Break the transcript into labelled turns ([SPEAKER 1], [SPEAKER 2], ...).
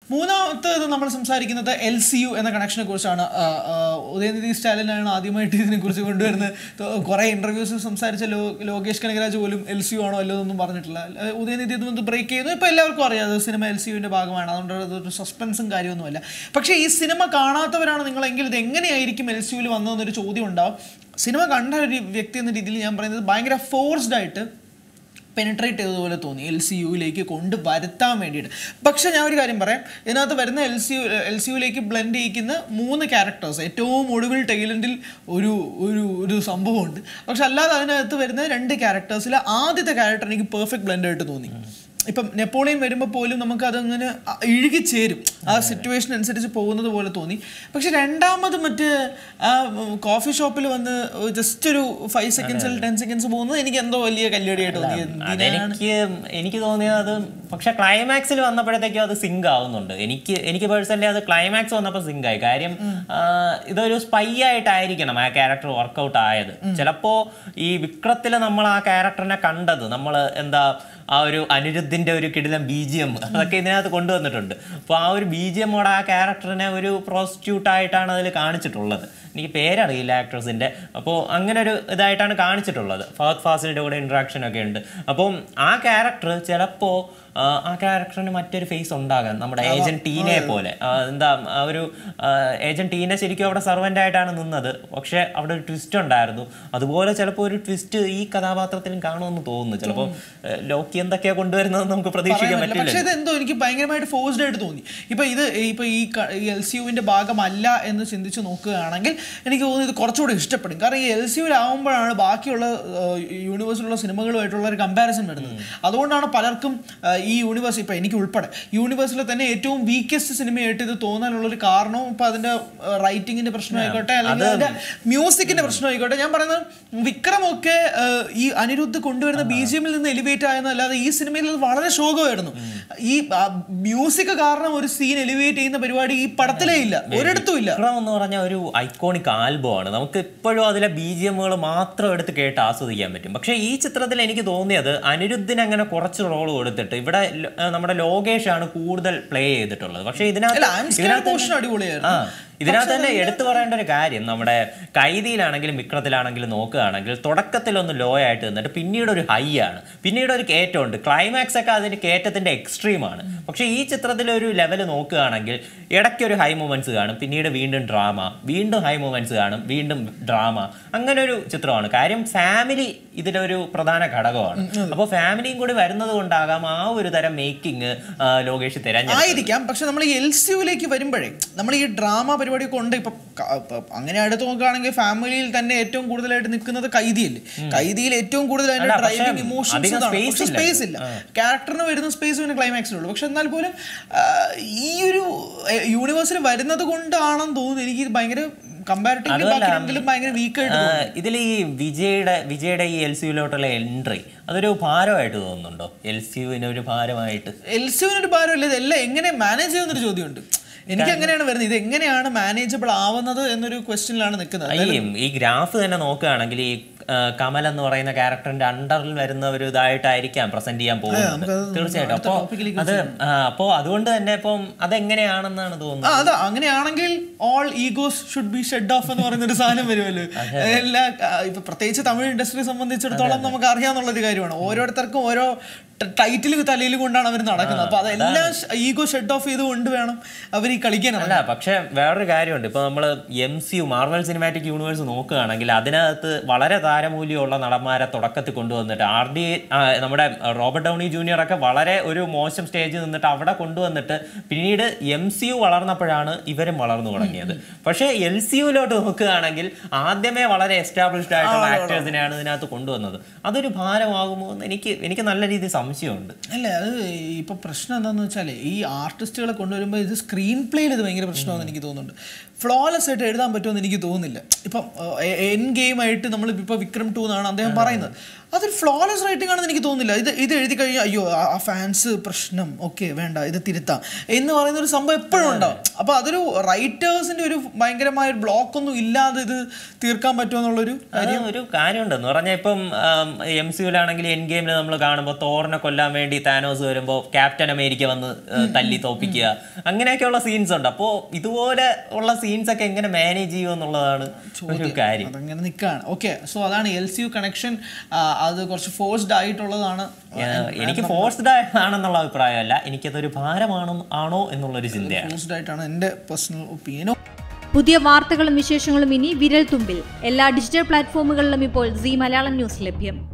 [SPEAKER 1] മൂന്നാമത്തേത് നമ്മൾ സംസാരിക്കുന്നത് എൽ സി യു എന്ന കണക്ഷനെ കുറിച്ചാണ് ആ, ആ, ഉദയനിധി സ്റ്റാലിനാണ് ആദ്യമായിട്ട് ഇതിനെ കുറിച്ച് കൊണ്ടുവരുന്നത് ത- കുറേ ഇന്റർവ്യൂസ് സംസാരിച്ച ലോ ലോകേഷ് കനകരാജ് പോലും എൽ സി യു ആണോ അല്ലോ എന്നൊന്നും പറഞ്ഞിട്ടില്ല അഹ് ഉദയനിധി ഇത് ബ്രേക്ക് ചെയ്യുന്നു ഇപ്പൊ എല്ലാവർക്കും അറിയാം അത് സിനിമ എൽ സി യുവിന്റെ ഭാഗമാണ് അതുകൊണ്ട് അതൊരു സസ്പെൻസും കാര്യമൊന്നുമല്ല പക്ഷേ ഈ സിനിമ കാണാത്തവരാണ് നിങ്ങളെങ്കിൽ ഇത് എങ്ങനെയായിരിക്കും എൽ സി യുവിൽ വന്നതെന്നൊരു ചോദ്യം ഉണ്ടാവും സിനിമ കണ്ട ഒരു വ്യക്തി എന്ന രീതിയിൽ ഞാൻ പറയുന്നത് ഭയങ്കര ഫോഴ്സ്ഡ് ആയിട്ട് പെനിട്രേറ്റ് ചെയ്തതുപോലെ തോന്നി എൽ സി യുവിലേക്ക് കൊണ്ട് വരുത്താൻ വേണ്ടിയിട്ട് പക്ഷേ ഞാൻ ഒരു കാര്യം പറയാം ഇതിനകത്ത് വരുന്ന L C U L C യുവിലേക്ക് ബ്ലെൻഡ് ചെയ്യിക്കുന്ന മൂന്ന് ക്യാരക്ടേഴ്സ് ഏറ്റവും ഒടുവിൽ ടൈലൻഡിൽ ഒരു ഒരു ഒരു സംഭവമുണ്ട് പക്ഷെ അല്ലാതെ അതിനകത്ത് വരുന്ന രണ്ട് ക്യാരക്ടേഴ്സിൽ ആദ്യത്തെ ക്യാരക്ടർ എനിക്ക് പെർഫെക്റ്റ് ബ്ലെൻഡ് ആയിട്ട് തോന്നി ഇപ്പം നെപ്പോളിയൻ വരുമ്പോൾ പോലും നമുക്ക് അതങ്ങനെ അ- ഇഴുകിച്ചേരും ആ സിറ്റുവേഷൻ അനുസരിച്ച് പോകുന്നത് പോലെ തോന്നി പക്ഷെ രണ്ടാമത് മറ്റ് ആ കോഫി ഷോപ്പിൽ വന്ന് ജസ്റ്റ് ഒരു ഫൈവ് സെക്കൻഡ്സിൽ ടെൻ സെക്കൻഡ്സ് പോകുന്നത് എനിക്ക് എന്തോ വലിയ കല്ലുകടിയായിട്ട് തോന്നി എന്തിനാണ്
[SPEAKER 2] അതെനിക്ക് എനിക്ക് തോന്നിയത് പക്ഷെ ക്ലൈമാക്സിൽ വന്നപ്പോഴത്തേക്കും അത് സിങ്ക് ആവുന്നുണ്ട് എനിക്ക് എനിക്ക് പേഴ്സണലി അത് ക്ലൈമാക്സ് വന്നപ്പോൾ സിങ്ക് ആയി കാര്യം ആ, ഇതൊരു സ്പൈ ആയിട്ടായിരിക്കണം ആ ക്യാരക്ടർ വർക്കൗട്ട് ആയത് ചിലപ്പോ ഈ വിക്രത്തിൽ നമ്മൾ ആ ക്യാരക്ടറിനെ കണ്ടത് നമ്മൾ എന്താ ആ ഒരു അനിരുദ്ധിന്റെ ഒരു കിടിലം ബി ജി എം അതൊക്കെ ഇതിനകത്ത് കൊണ്ടുവന്നിട്ടുണ്ട് അപ്പോൾ ആ ഒരു ബി ജി എമ്മോടെ ആ ക്യാരക്ടറിനെ ഒരു പ്രോസ്റ്റിറ്റ്യൂട്ട് ആയിട്ടാണ് അതിൽ കാണിച്ചിട്ടുള്ളത് എനിക്ക് പേരറിയില്ല ആക്ട്രസിന്റെ അപ്പോൾ അങ്ങനെ ഒരു ഇതായിട്ടാണ് കാണിച്ചിട്ടുള്ളത് ഫഹദ് ഫാസിലിന്റെ കൂടെ ഇന്ററാക്ഷൻ ഒക്കെ ഉണ്ട് അപ്പം ആ ക്യാരക്ടർ ചിലപ്പോൾ ആ ക്യാരക്ടറിന് മറ്റൊരു ഫേസ് ഉണ്ടാകാം നമ്മുടെ ഏജന്റ് ടീനെ പോലെ ആ, എന്താ ആ ഒരു ഏജന്റ് ടീനെ ശരിക്കും അവിടെ സർവന്റ് ആയിട്ടാണ് നിന്നത് പക്ഷെ അവിടെ ഒരു ട്വിസ്റ്റ് ഉണ്ടായിരുന്നു അതുപോലെ ചിലപ്പോൾ ഒരു ട്വിസ്റ്റ് ഈ കഥാപാത്രത്തിലും കാണുമെന്ന് തോന്നുന്നു ചിലപ്പോൾ ലോക്കി എന്തൊക്കെയാ കൊണ്ടുവരുന്നത് നമുക്ക് പ്രതീക്ഷിക്കാൻ
[SPEAKER 1] പറയാൻ പറ്റില്ല.
[SPEAKER 2] പറ്റില്ല
[SPEAKER 1] പക്ഷേ ഇത് എന്തോ എനിക്ക് ഭയങ്കരമായിട്ട് ഫോഴ്സ്ഡ് ആയിട്ട് തോന്നി ഇപ്പൊ ഇത് ഇപ്പൊ ഈ എൽ സി യുവിന്റെ ഭാഗമല്ല എന്ന് ചിന്തിച്ച് നോക്കുകയാണെങ്കിൽ എനിക്ക് തോന്നുന്നു ഇത് കുറച്ചുകൂടി ഇഷ്ടപ്പെടും കാരണം ഈ എൽ സി യുവിലാവുമ്പോഴാണ് ബാക്കിയുള്ള യൂണിവേഴ്സിലുള്ള സിനിമകളുമായിട്ടുള്ള ഒരു കമ്പാരിസൺ വരുന്നത് അതുകൊണ്ടാണ് പലർക്കും ആ, ഈ യൂണിവേഴ്സ് ഇപ്പൊ എനിക്ക് ഉൾപ്പെടെ യൂണിവേഴ്സിലെ തന്നെ ഏറ്റവും വീക്കസ്റ്റ് സിനിമയായിട്ട് ഇത് തോന്നാനുള്ള ഒരു കാരണവും ഇപ്പൊ അതിന്റെ റൈറ്റിംഗിന്റെ പ്രശ്നമായിക്കോട്ടെ അല്ലെങ്കിൽ അതിന്റെ മ്യൂസിക്കിന്റെ പ്രശ്നമായിക്കോട്ടെ ഞാൻ പറയുന്നത് വിക്രമൊക്കെ ആ, ഈ അനിരുദ്ധ് കൊണ്ടുവരുന്ന ബി ജി എമ്മിൽ നിന്ന് എലിവേറ്റ് ആയെന്നല്ലാതെ ഈ സിനിമയിൽ അത് വളരെ ശോകമായിരുന്നു ഈ മ്യൂസിക് കാരണം ഒരു സീൻ എലിവേറ്റ് ചെയ്യുന്ന പരിപാടി ഈ പടത്തിലേ ഇല്ല ഒരിടത്തും ഇല്ല
[SPEAKER 2] വിക്രം എന്ന് പറഞ്ഞ ഒരു ഐക്കോണിക് ആൽബമാണ് നമുക്ക് ഇപ്പോഴും അതിലെ ബി ജി എമ്മുകൾ മാത്രം എടുത്ത് കേട്ട് ആസ്വദിക്കാൻ പറ്റും പക്ഷേ ഈ ചിത്രത്തിൽ എനിക്ക് തോന്നിയത് അനിരുദ്ധിന് അങ്ങനെ കുറച്ച് റോൾ കൊടുത്തിട്ട് ഇവിടെ ലോ- ആ, നമ്മുടെ ലോകേഷാണ് കൂടുതൽ പ്ലേ ചെയ്തിട്ടുള്ളത് പക്ഷേ
[SPEAKER 1] അല്ല
[SPEAKER 2] ഇതിനകത്ത്
[SPEAKER 1] I'm scared
[SPEAKER 2] ഇതിനകത്ത്
[SPEAKER 1] portion അടിപൊളിയായിരുന്നു
[SPEAKER 2] ആ ഇതിനകത്ത് തന്നെ എടുത്തു പറയേണ്ട ഒരു കാര്യം നമ്മുടെ കൈതിയിലാണെങ്കിലും വിക്രത്തിലാണെങ്കിലും നോക്കുകയാണെങ്കിൽ തുടക്കത്തിലൊന്ന് ലോ ആയിട്ട് നിന്നിട്ട് പിന്നീട് ഒരു ഹൈ ആണ് പിന്നീട് ഒരു കയറ്റമുണ്ട് ക്ലൈമാക്സ് ഒക്കെ അതിന് കയറ്റത്തിന്റെ എക്സ്ട്രീം ആണ് പക്ഷേ ഈ ചിത്രത്തിലെ ഒരു ലെവൽ നോക്കുകയാണെങ്കിൽ ഇടയ്ക്ക് ഒരു ഹൈ മൂമെന്റ്സ് കാണും പിന്നീട് വീണ്ടും ഡ്രാമ വീണ്ടും ഹൈ മൂമെന്റ്സ് കാണും വീണ്ടും ഡ്രാമ അങ്ങനെ ഒരു ചിത്രമാണ് കാര്യം ഫാമിലി ഇതിലൊരു പ്രധാന ഘടകമാണ് അപ്പോൾ ഫാമിലിയും കൂടി വരുന്നത് കൊണ്ടാകാം ആ ഒരു തരം മേക്കിംഗ് ലോകേഷ് തിരഞ്ഞെടുത്തത്
[SPEAKER 1] ആയിരിക്കാം പക്ഷെ നമ്മൾ ഈ എൽ സി യുവിലേക്ക് വരുമ്പോഴേ നമ്മൾ ഈ ഡ്രാമ പരിപാടിയൊക്കെ ഉണ്ട് ഇപ്പൊ ക- ഇപ്പൊ അങ്ങനെ അടുത്ത് നോക്കുകയാണെങ്കിൽ ഫാമിലിയിൽ തന്നെ ഏറ്റവും കൂടുതലായിട്ട് നിൽക്കുന്നത് കൈദിയല്ലേ കൈദിയിൽ ഏറ്റവും കൂടുതൽ അതിന്റെ
[SPEAKER 2] അല്ല, പക്ഷേ
[SPEAKER 1] ഡ്രൈവിംഗ് ഇമോഷൻസ്
[SPEAKER 2] അധികം
[SPEAKER 1] ഇതാണ്
[SPEAKER 2] space
[SPEAKER 1] പക്ഷെ
[SPEAKER 2] ഇല്ല.
[SPEAKER 1] സ്പേസ് ഇല്ല ക്യാരക്ടറിന് വരുന്ന സ്പേസ് പിന്നെ ക്ലൈമാക്സിലുള്ളൂ പക്ഷെ എന്നാൽ പോലും ആ, ഈ ഒരു യൂണിവേഴ്സിൽ വരുന്നത് കൊണ്ടാണെന്ന് തോന്നുന്നു എനിക്ക് ഇത് ഭയങ്കര കമ്പാരിറ്റീവ്ലി
[SPEAKER 2] അതുമല്ല,
[SPEAKER 1] ബാക്കി രണ്ടിലും ഭയങ്കര വീക്കായിട്ട്
[SPEAKER 2] ഇതിൽ ഈ വിജയുടെ വിജയുടെ ഈ എൽ സി യുലോട്ടുള്ള എൻട്രി അതൊരു ഭാരമായിട്ട് തോന്നുന്നുണ്ടോ എൽ സി യുവിന് ഒരു ഭാരമായിട്ട്
[SPEAKER 1] എൽ സി യുവിനൊരു ഭാരമില്ല ഇതെല്ലാം എങ്ങനെ മാനേജ് ചെയ്യുന്നൊരു ചോദ്യമുണ്ട് എനിക്ക് അങ്ങനെയാണ് വരുന്നത് ഇത് എങ്ങനെയാണ് മാനേജബിൾ ആവുന്നത് എന്നൊരു ക്വസ്റ്റ്യനിലാണ് നിൽക്കുന്നത്
[SPEAKER 2] ഈ ഈ ഗ്രാഫ് തന്നെ നോക്കുകയാണെങ്കിൽ ഈ ആ, കമൽ എന്ന് പറയുന്ന ക്യാരക്ടറിന്റെ അണ്ടറിൽ വരുന്ന ഒരു ഇതായിട്ടായിരിക്കാം പ്രസന്റ് ചെയ്യാൻ പോകുന്നത്
[SPEAKER 1] നമുക്കത്
[SPEAKER 2] തീർച്ചയായിട്ടും
[SPEAKER 1] അടുത്ത
[SPEAKER 2] അപ്പോൾ
[SPEAKER 1] ടോപ്പിക്കിലേക്ക്
[SPEAKER 2] അത് ആ, അപ്പോൾ അതുകൊണ്ട് തന്നെ ഇപ്പം അതെങ്ങനെയാണെന്നാണ്
[SPEAKER 1] ആ
[SPEAKER 2] തോന്നുന്നത്
[SPEAKER 1] അതാ അങ്ങനെയാണെങ്കിൽ all egos should be shed off എന്ന് പറയുന്ന ഒരു സാധനം വരുമല്ലോ എല്ലാ ആ, ഇപ്പൊ പ്രത്യേകിച്ച് തമിഴ് ഇൻഡസ്ട്രി സംബന്ധിച്ചിടത്തോളം നമുക്ക് അറിയാവുന്ന ഒരു കാര്യമാണ് ഓരോരുത്തർക്കും ഓരോ ടൈറ്റിൽ തലയിൽ കൊണ്ടാണ് അവർ നടക്കുന്നത് അപ്പൊ അതെല്ലാം ഈഗോ ഷെഡ് ഓഫ് ചെയ്ത് കൊണ്ട് വേണം അവർ ഈ കളിക്കാൻ
[SPEAKER 2] അല്ല പക്ഷെ വേറൊരു കാര്യമുണ്ട് ഇപ്പൊ നമ്മൾ M C U Marvel cinematic universe നോക്കുകയാണെങ്കിൽ അതിനകത്ത് വളരെ താരമൂല്യമുള്ള നടന്മാരെ തുടക്കത്തിൽ കൊണ്ടുവന്നിട്ട് ആർ ഡി നമ്മുടെ റോബർട്ട് ഡൗണി ജൂനിയർ ഒക്കെ വളരെ ഒരു മോശം സ്റ്റേജിൽ നിന്നിട്ട് അവിടെ കൊണ്ടുവന്നിട്ട് പിന്നീട് എം സി യു വളർന്നപ്പോഴാണ് ഇവരും വളർന്നു തുടങ്ങിയത് പക്ഷേ എൽ സി യുലോട്ട് നോക്കുകയാണെങ്കിൽ ആദ്യമേ വളരെ എസ്റ്റാബ്ലിഷ്ഡ് ആയിട്ടുള്ള ആക്ടേഴ്സിനെയാണ് ഇതിനകത്ത് കൊണ്ടുവന്നത് അതൊരു ഭാരമാകുമോ എന്ന് എനിക്ക് എനിക്ക് നല്ല രീതിയിൽ സംശയമുണ്ട്
[SPEAKER 1] അല്ല അത് ഇപ്പൊ പ്രശ്നം എന്താന്ന് വെച്ചാൽ ഈ ആർട്ടിസ്റ്റുകളെ കൊണ്ടുവരുമ്പോൾ ഇത് സ്ക്രീൻ പ്ലേയിൽ ഇത് ഭയങ്കര പ്രശ്നമാണെന്ന് എനിക്ക് തോന്നുന്നുണ്ട് ഫ്ലോലെസ് ആയിട്ട് എഴുതാൻ പറ്റുമെന്ന് എനിക്ക് തോന്നുന്നില്ല ഇപ്പം എൻ ഗെയിം ആയിട്ട് നമ്മൾ ഇപ്പൊ വിക്രം ടു എന്നാണ് അദ്ദേഹം പറയുന്നത് അതൊരു ഫ്ലോലെസ് റൈറ്റിംഗ് ആണെന്ന് എനിക്ക് തോന്നുന്നില്ല ഇത് ഇത് എഴുതി കഴിഞ്ഞാൽ അയ്യോ ആ- ആ ഫാൻസ് പ്രശ്നം ഓക്കെ വേണ്ട ഇത് തിരുത്താം എന്ന് പറയുന്ന ഒരു സംഭവം എപ്പോഴും ഉണ്ടാവും അപ്പോൾ അതൊരു റൈറ്റേഴ്സിന്റെ ഒരു ഭയങ്കരമായ ഒരു ബ്ലോക്ക് ഒന്നും ഇല്ലാതെ ഇത് തീർക്കാൻ പറ്റുമെന്നുള്ളൊരു
[SPEAKER 2] അത് ഒരു കാര്യമുണ്ട് എന്ന് പറഞ്ഞാൽ ഇപ്പം എം സിയിലാണെങ്കിൽ എൻ ഗെയിമിൽ നമ്മൾ കാണുമ്പോൾ തോറിനെ കൊല്ലാൻ വേണ്ടി താനോസ് വരുമ്പോൾ ക്യാപ്റ്റൻ അമേരിക്ക വന്ന് ഏഹ്, തല്ലി തോപ്പിക്കുക അങ്ങനെയൊക്കെയുള്ള സീൻസ് ഉണ്ട് അപ്പോൾ ഇതുപോലെ ഉള്ള സീൻസ് ഒക്കെ എങ്ങനെ മാനേജ് ചെയ്യുക എന്നുള്ളതാണ് ഒരു കാര്യം
[SPEAKER 1] അതങ്ങനെ നിൽക്കുകയാണ് ഓക്കെ സോ അതാണ് എൽ സി യു കണക്ഷൻ അത് കുറച്ച് ഫോഴ്സ്ഡ് ആയിട്ടുള്ളതാണ്
[SPEAKER 2] ഏഹ്, എനിക്ക് ഫോഴ്സ്ഡ് ആണെന്നുള്ള അഭിപ്രായമല്ല എനിക്കതൊരു ഭാരമാണോ ആണോ എന്നുള്ളൊരു ചിന്തയാണ്
[SPEAKER 1] ഫോഴ്സ്ഡ് ആയിട്ടാണ് എൻ്റെ പേഴ്സണൽ ഒപ്പീനിയൻ
[SPEAKER 3] പുതിയ വാർത്തകളും വിശേഷങ്ങളും ഇനി വിരൽ തുമ്പിൽ എല്ലാ ഡിജിറ്റൽ പ്ലാറ്റ്ഫോമുകളിലും ഇപ്പോൾ സി മലയാളം ന്യൂസ് ലഭ്യം